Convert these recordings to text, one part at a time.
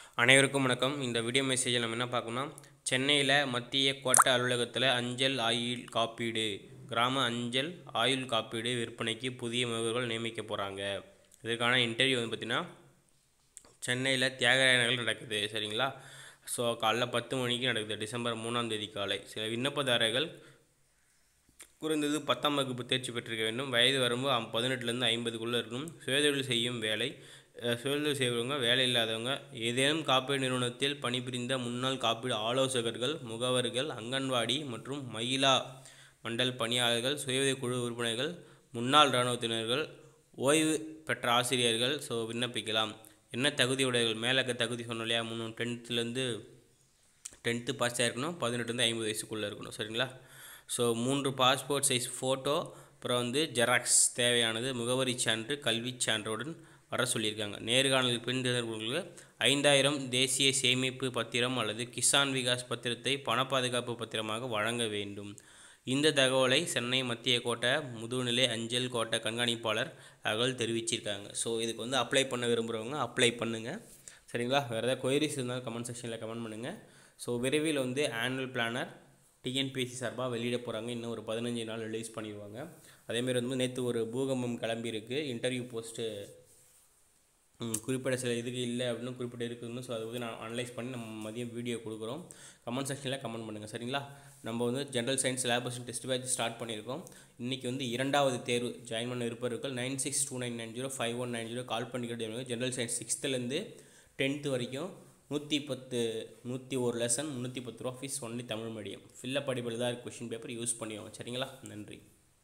அனைவருக்கும் வணக்கம் இந்த வீடியோ மெசேஜில் நம்ம என்ன பார்க்கணும்னா சென்னையில் மத்திய கோட்ட அலுவலகத்தில் அஞ்சல் ஆயுள் காப்பீடு கிராம அஞ்சல் ஆயுள் காப்பீடு விற்பனைக்கு புதிய முகவர்கள் நியமிக்க போகிறாங்க இதற்கான இன்டர்வியூ வந்து பார்த்திங்கன்னா சென்னையில் தியாகராய நகரில் நடக்குது சரிங்களா ஸோ காலைல பத்து மணிக்கு நடக்குது டிசம்பர் மூணாம் தேதி காலை சில விண்ணப்பதாரர்கள் குறைந்தது பத்தாம் வகுப்பு தேர்ச்சி பெற்றிருக்க வேண்டும் வயது வரம்பு அம்- பதினெட்டுலேருந்து ஐம்பதுக்குள்ளே இருக்கணும் சுயதொழில் செய்யும் வேலை அஹ், சுயதொழில் செய்கிறவங்க வேலை இல்லாதவங்க ஏதேனும் காப்பீடு நிறுவனத்தில் பணிபுரிந்த முன்னாள் காப்பீடு ஆலோசகர்கள் முகவர்கள் அங்கன்வாடி மற்றும் மகிழா மண்டல் பணியாளர்கள் சுயஉதவிக் குழு உறுப்பினர்கள் முன்னாள் இராணுவத்தினர்கள் ஓய்வு பெற்ற ஆசிரியர்கள் ஸோ விண்ணப்பிக்கலாம் என்ன தகுதி உடையவர்கள் மேலே இருக்க தகுதி சொன்னோம் இல்லையா முன்னூறு டென்த்துலேருந்து டென்த்து பாஸ் ஆகிருக்கணும் பதினெட்டுலேருந்து ஐம்பது வயசுக்குள்ளே இருக்கணும் சரிங்களா ஸோ மூன்று பாஸ்போர்ட் சைஸ் ஃபோட்டோ அப்புறம் வந்து ஜெராக்ஸ் தேவையானது முகவரி சான்று கல்விச் சான்றுடன் வர சொல்லியிருக்காங்க நேர்காணலில் பின் தேர்ந்தவர்களுக்கு ஐந்தாயிரம் தேசிய சேமிப்பு பத்திரம் அல்லது கிசான் விகாஸ் பத்திரத்தை பண பாதுகாப்பு பத்திரமாக வழங்க வேண்டும் இந்த தகவலை சென்னை மத்திய கோட்டை முதுநிலை அஞ்சல் கோட்டை கண்காணிப்பாளர் அவர்கள் தெரிவிச்சிருக்காங்க ஸோ இதுக்கு வந்து அப்ளை பண்ண விரும்புகிறவங்க அப்ளை பண்ணுங்கள் சரிங்களா வேறு ஏதாவது கொயரிஸ் இருந்தாலும் கமெண்ட் செக்ஷனில் கமெண்ட் பண்ணுங்கள் ஸோ விரைவில் வந்து ஆனுவல் பிளானர் டிஎன்பிஎஸ்சி சார்பாக வெளியிட போகிறாங்க இன்னும் ஒரு பதினஞ்சு நாள் ரிலீஸ் பண்ணிடுவாங்க அதேமாரி வந்து நேற்று ஒரு பூகம்பம் கிளம்பியிருக்கு இன்டர்வியூ போஸ்ட்டு குறிப்பிட்ட சில இதுக்கு இல்லை அப்படின்னு குறிப்பிட்ட இருக்குதுன்னு ஸோ அதை வந்து நான் அனலைஸ் பண்ணி நம்ம மதியம் வீடியோ கொடுக்குறோம் கமெண்ட் செக்ஷனில் கமெண்ட் பண்ணுங்கள் சரிங்களா நம்ம வந்து general science labs test batch start பண்ணியிருக்கோம் இன்றைக்கி வந்து இரண்டாவது தேர்வு ஜாயின் பண்ண இருப்பவர்கள் nine six two nine nine zero five one nine zero call பண்ணிக்கிட்டு ஜென்ரல் சயின்ஸ் சிக்ஸ்த்துலேருந்து டென்த்து வரைக்கும் நூற்றி பத்து நூற்றி ஒரு லெசன் முந்நூற்றி பத்து ரூபா fees only Tamil medium fill up படிப்பில் தான் கொஷின் பேப்பர் யூஸ் பண்ணிடுவோம் சரிங்களா நன்றி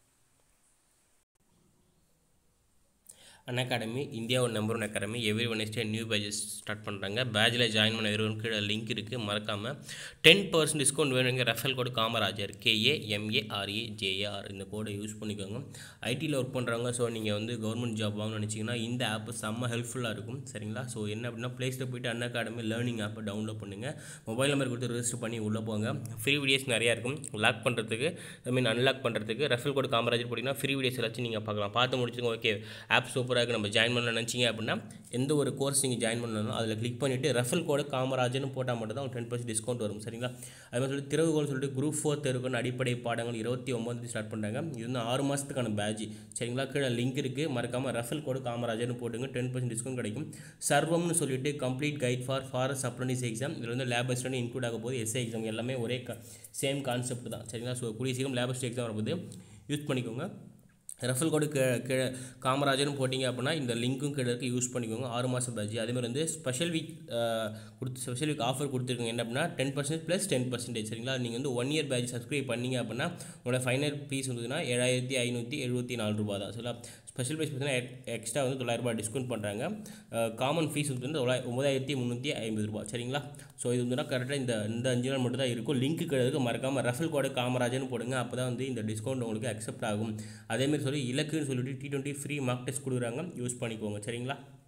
அன் அகாடமி இந்தியாவோட number one academy every Wednesday new pages start பண்ணுறாங்க பேஜில் ஜாயின் பண்ண இருவரும் கீழே லிங்க் இருக்குது மறக்காமல் டென் பர்சன்ட் டிஸ்கவுண்ட் வேணுங்க referral code Kamarajar K A M A R A J A R இந்த கோடை யூஸ் பண்ணிக்கோங்க ஐடியில் ஒர்க் பண்ணுறவங்க ஸோ நீங்கள் வந்து கவர்மெண்ட் ஜாப் வாங்கணும்னு நினச்சிங்கன்னா இந்த ஆப் செம்ம ஹெல்ப்ஃபுல்லாக இருக்கும் சரிங்களா ஸோ என்ன அப்படின்னா ப்ளே ஸ்டோர் போயிட்டு அன் அகாடமி லேர்னிங் ஆப்பை டவுன்லோட் பண்ணுங்கள் மொபைல் நம்பர் கொடுத்து ரெஜிஸ்டர் பண்ணி உள்ளே போங்க ஃப்ரீ வீடியோஸ் நிறையா இருக்கும் லாக் பண்ணுறதுக்கு ஐ மீன் அன்லாக் பண்ணுறதுக்கு ரெஃபல் கோடு காமராஜர் போட்டிங்கன்னா ஃப்ரீ வீடியோஸ் எல்லாச்சும் நீங்கள் பார்க்கலாம் பார்த்து முடிச்சுங்க ஓகே ஆப் சூப்பராக இருக்குது நம்ம ஜாயின் பண்ண நினச்சிங்க அப்படின்னா எந்த ஒரு கோர்ஸ் நீங்கள் ஜாயின் பண்ணணும் அதில் கிளிக் பண்ணிவிட்டு ரெஃபல் கோடு காமராஜர்னு போட்டால் மட்டும் தான் டென் பர்சன்ட் டிஸ்கவுண்ட் வரும் சரிங்களா அது மாதிரி சொல்லிட்டு திறவுகோல் சொல்லிட்டு குரூப் ஃபோர் தேர்வுக்கான அடிப்படை பாடங்கள் இருபத்தி ஒம்பது ஸ்டார்ட் பண்ணுறாங்க இது வந்து ஆறு மாதத்துக்கான பேட்ச் சரிங்களா கீழே லிங்க் இருக்குது மறக்காமல் ரெஃபல் கோடு காமராஜர்னு போட்டுங்க டென் பர்சன்ட் டிஸ்கவுண்ட் கிடைக்கும் சர்வம்னு சொல்லிட்டு complete guide for forest apprentice exam இதில் வந்து லேப் அசிஸ்டன்ட் இன்க்ளூட் ஆக போகுது எஸ்ஏ எக்ஸாம் எல்லாமே ஒரே சேம் கான்செப்ட் தான் சரிங்களா ஸோ கூடிய சீக்கிரம் லேப் அசிஸ்டன்ட் எக்ஸாம் வரும்போது யூஸ் பண்ணிக்கோங்க ரெஃபல் கோடு கீழே கீழே காமராஜர்னு போட்டிங்க அப்படின்னா இந்த லிங்க்கும் கீழே இருக்குது யூஸ் பண்ணிக்கோங்க ஆறு மாதம் பேட்ச் அதேமாதிரி வந்து ஸ்பெஷல் வீக் கொடுத்து ஸ்பெஷல் வீக் ஆஃபர் கொடுத்துருக்கோங்க என்ன அப்படின்னா ten percent plus ten percentage சரிங்களா நீங்கள் வந்து ஒன் இயர் பேட்ச் சப்ஸ்கிரைப் பண்ணீங்க அப்படின்னா உங்களோட ஃபைனல் ஃபீஸ் வந்ததுன்னா ஏழாயிரத்தி ஐநூற்றி எழுபத்தி நாலு ரூபா தான் சரிங்களா ஸ்பெஷல் ப்ரைஸ் பார்த்தீங்கன்னா எக்ஸ்ட்ரா வந்து தொள்ளாயிரரூபா டிஸ்கவுண்ட் பண்ணுறாங்க காமன் ஃபீஸ் வந்து தொள்ளாய ஒம்பதாயிரத்தி முந்நூற்றி ஐம்பது ரூபா சரிங்களா ஸோ இது வந்து கரெக்டாக இந்த இந்த அஞ்சு நாள் மட்டும் தான் இருக்கும் லிங்க் கிடையாது மறக்காமல் ரெஃபல் கோடு காமராஜர்னு போடுங்க அப்போ தான் வந்து இந்த டிஸ்கவுண்ட் உங்களுக்கு அக்செப்ட் ஆகும் அதேமாதிரி சொல்லி இலக்குன்னு சொல்லிட்டு T twenty free mock test கொடுக்குறாங்க யூஸ் பண்ணிக்கோங்க சரிங்களா